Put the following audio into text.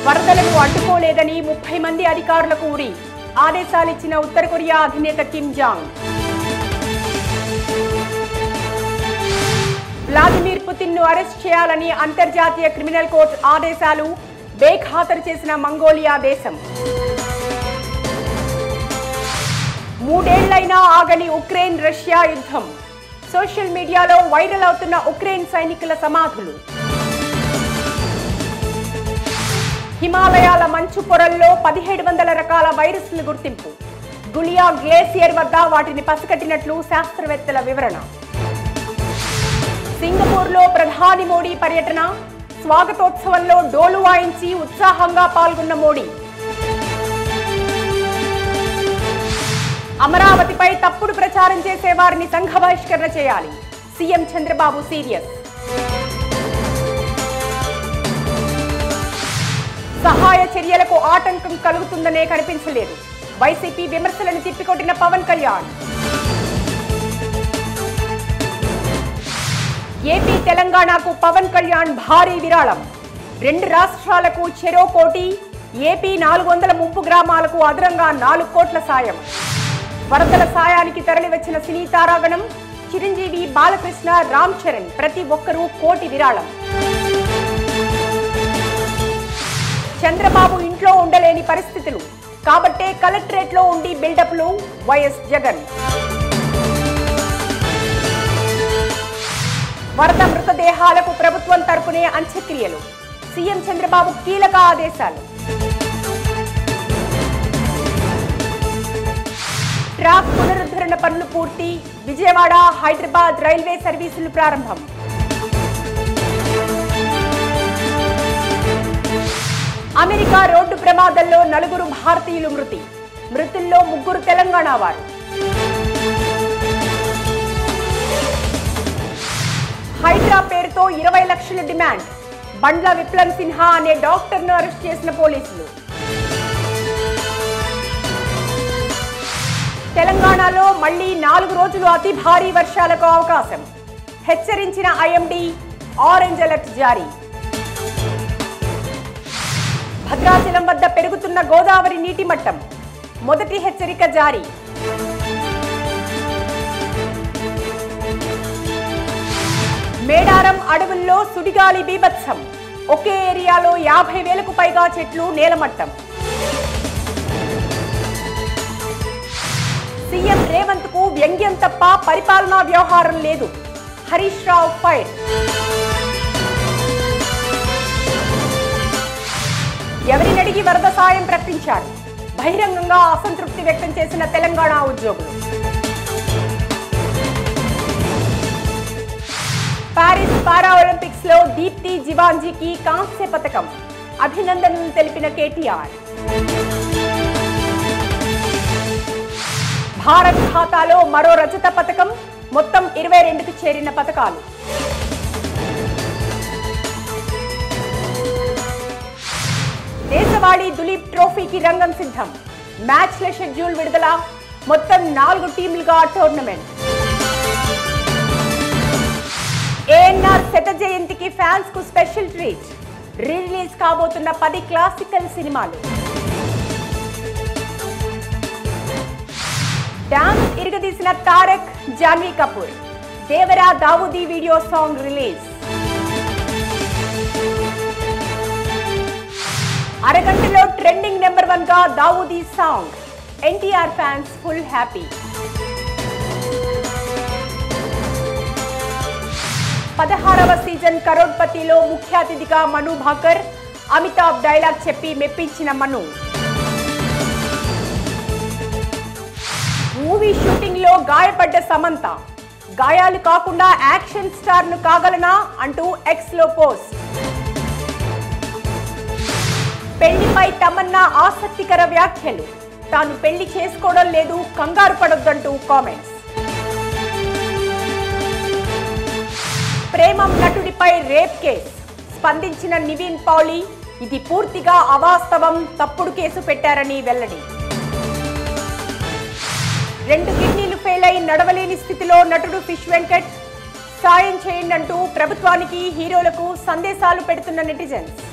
వరదలను అడ్డుకోలేదని ముప్పై మంది అధికారులకు ఉరి ఆదేశాలిచ్చిన ఉత్తర కొరియా అధినేత కిమ్ జాంగ్ వ్లాదిమిర్ పుతిన్ ను అరెస్ట్ చేయాలని అంతర్జాతీయ క్రిమినల్ కోర్టు ఆదేశాలు బేఖాతరు చేసిన మంగోలియా దేశం మూడేళ్లైనా ఆగని ఉక్రెయిన్ రష్యా యుద్ధం సోషల్ మీడియాలో వైరల్ అవుతున్న ఉక్రెయిన్ సైనికుల సమాధులు హిమాలయాల మంచు పొరల్లో పదిహేడు వందల రకాల వైరస్ల గుర్తింపు గులియా గ్లేసియర్ వద్ద వాటిని పసిగట్టినట్లు శాస్త్రవేత్తల వివరణ సింగపూర్లో ప్రధాని మోడీ పర్యటన స్వాగతోత్సవంలో డోలు వాయించి ఉత్సాహంగా పాల్గొన్న మోడీ అమరావతిపై తప్పుడు ప్రచారం చేసే వారిని సంఘ బహిష్కరణ చేయాలి సీఎం చంద్రబాబు సీరియస్ సహాయ చర్యలకు ఆటంకం కలుగుతుందనే కనిపించలేదు వైసీపీ విమర్శలను తిప్పికొట్టిన పవన్ కళ్యాణ్ ఏపీ తెలంగాణకు పవన్ కళ్యాణ్ భారీ విరాళం రెండు రాష్ట్రాలకు చెరో కోటి ఏపీ నాలుగు వందల ముప్పు గ్రామాలకు అదనంగా నాలుగు కోట్ల సాయం వరదల సాయానికి తరలివచ్చిన సినీ తారాగణం చిరంజీవి బాలకృష్ణ రామ్ చరణ్ ప్రతి ఒక్కరూ కోటి విరాళం చంద్రబాబు ఇంట్లో ఉండలేని పరిస్థితులు కాబట్టే కలెక్టరేట్ లో ఉండి బిల్డప్లు వైఎస్ జగన్ వరద మృతదేహాలకు ప్రభుత్వం తరపునే అంత్యక్రియలు సీఎం చంద్రబాబు కీలక ఆదేశాలు ట్రాక్ పునరుద్ధరణ పనులు పూర్తి విజయవాడ హైదరాబాద్ రైల్వే సర్వీసులు ప్రారంభం అమెరికా రోడ్డు ప్రమాదంలో నలుగురు భారతీయులు మృతి మృతుల్లో ముగ్గురు తెలంగాణ వారు హైడ్రా పేరుతో ఇరవై లక్షల డిమాండ్ బండ్ల విప్లవ్ సిన్హా అనే డాక్టర్ను అరెస్ట్ చేసిన పోలీసులు తెలంగాణలో మళ్లీ నాలుగు రోజులు అతి భారీ వర్షాలకు అవకాశం హెచ్చరించిన ఐఎండీ ఆరెంజ్ అలర్ట్ జారీ భద్రాచలం వద్ద పెరుగుతున్న గోదావరి నీటి మట్టం మొదటి హెచ్చరిక జారీ మేడారం అడవుల్లో సుడిగాలి బీభత్సం ఒకే ఏరియాలో యాభై వేలకు పైగా చెట్లు నేలమట్టం సీఎం రేవంత్ కు వ్యంగ్యం తప్ప పరిపాలనా వ్యవహారం లేదు హరీష్ రావు ఫైర్ ఎవరినడిగి వరద సాయం ప్రకటించారు బహిరంగంగా అసంతృప్తి వ్యక్తం చేసిన తెలంగాణ ఉద్యోగులు పారిస్ పారా ఒలింపిక్స్ లో దీప్తి జివాంజీకి కాంస్య పథకం అభినందనలు తెలిపిన కేటీఆర్ భారత్ ఖాతాలో మరో రజత పథకం మొత్తం ఇరవై రెండుకు చేరిన పథకాలు దేశవాళీ దులీప్ ట్రోఫీకి రంగం సిద్ధం మ్యాచ్ల షెడ్యూల్ విడుదల మొత్తం నాలుగు టీంలుగా టోర్నమెంట్ ఏఎన్ఆర్ శత జయంతికి ఫ్యాన్స్ కు స్పెషల్ ట్రీట్ రిలీజ్ కాబోతున్న పది క్లాసికల్ సినిమాలు డాన్స్ ఇరగదీసిన Tarak Janhvi Kapoor Devara Daavudi video song release అరగంటలో ట్రెండింగ్ నెంబర్ వన్ గా Daavudi song NTR fans full happy పదహారవ సీజన్ కరోడ్పతిలో ముఖ్య అతిథిగా మను భాకర్ అమితాబ్ డైలాగ్ చెప్పి మెప్పించిన మను మూవీ షూటింగ్ లో గాయపడ్డ సమంత గాయాలు కాకుండా యాక్షన్ స్టార్ ను కాగలనా అంటూ ఎక్స్ లో పోస్ట్ పెళ్లిపై తమన్నా ఆసక్తికర వ్యాఖ్యలు తాను పెళ్లి చేసుకోవడం లేదు కంగారు పడొద్దంటూ కామెంట్స్ ప్రేమం నటుడిపై రేప్ కేస్ స్పందించిన నివీన్ పౌలి ఇది పూర్తిగా అవాస్తవం తప్పుడు కేసు పెట్టారని వెల్లడి రెండు కిడ్నీలు ఫెయిల్ అయి నడవలేని స్థితిలో నటుడు ఫిష్ వెంకట్ సాయం చేయండి అంటూ ప్రభుత్వానికి హీరోలకు సందేశాలు పెడుతున్న నెటిజన్స్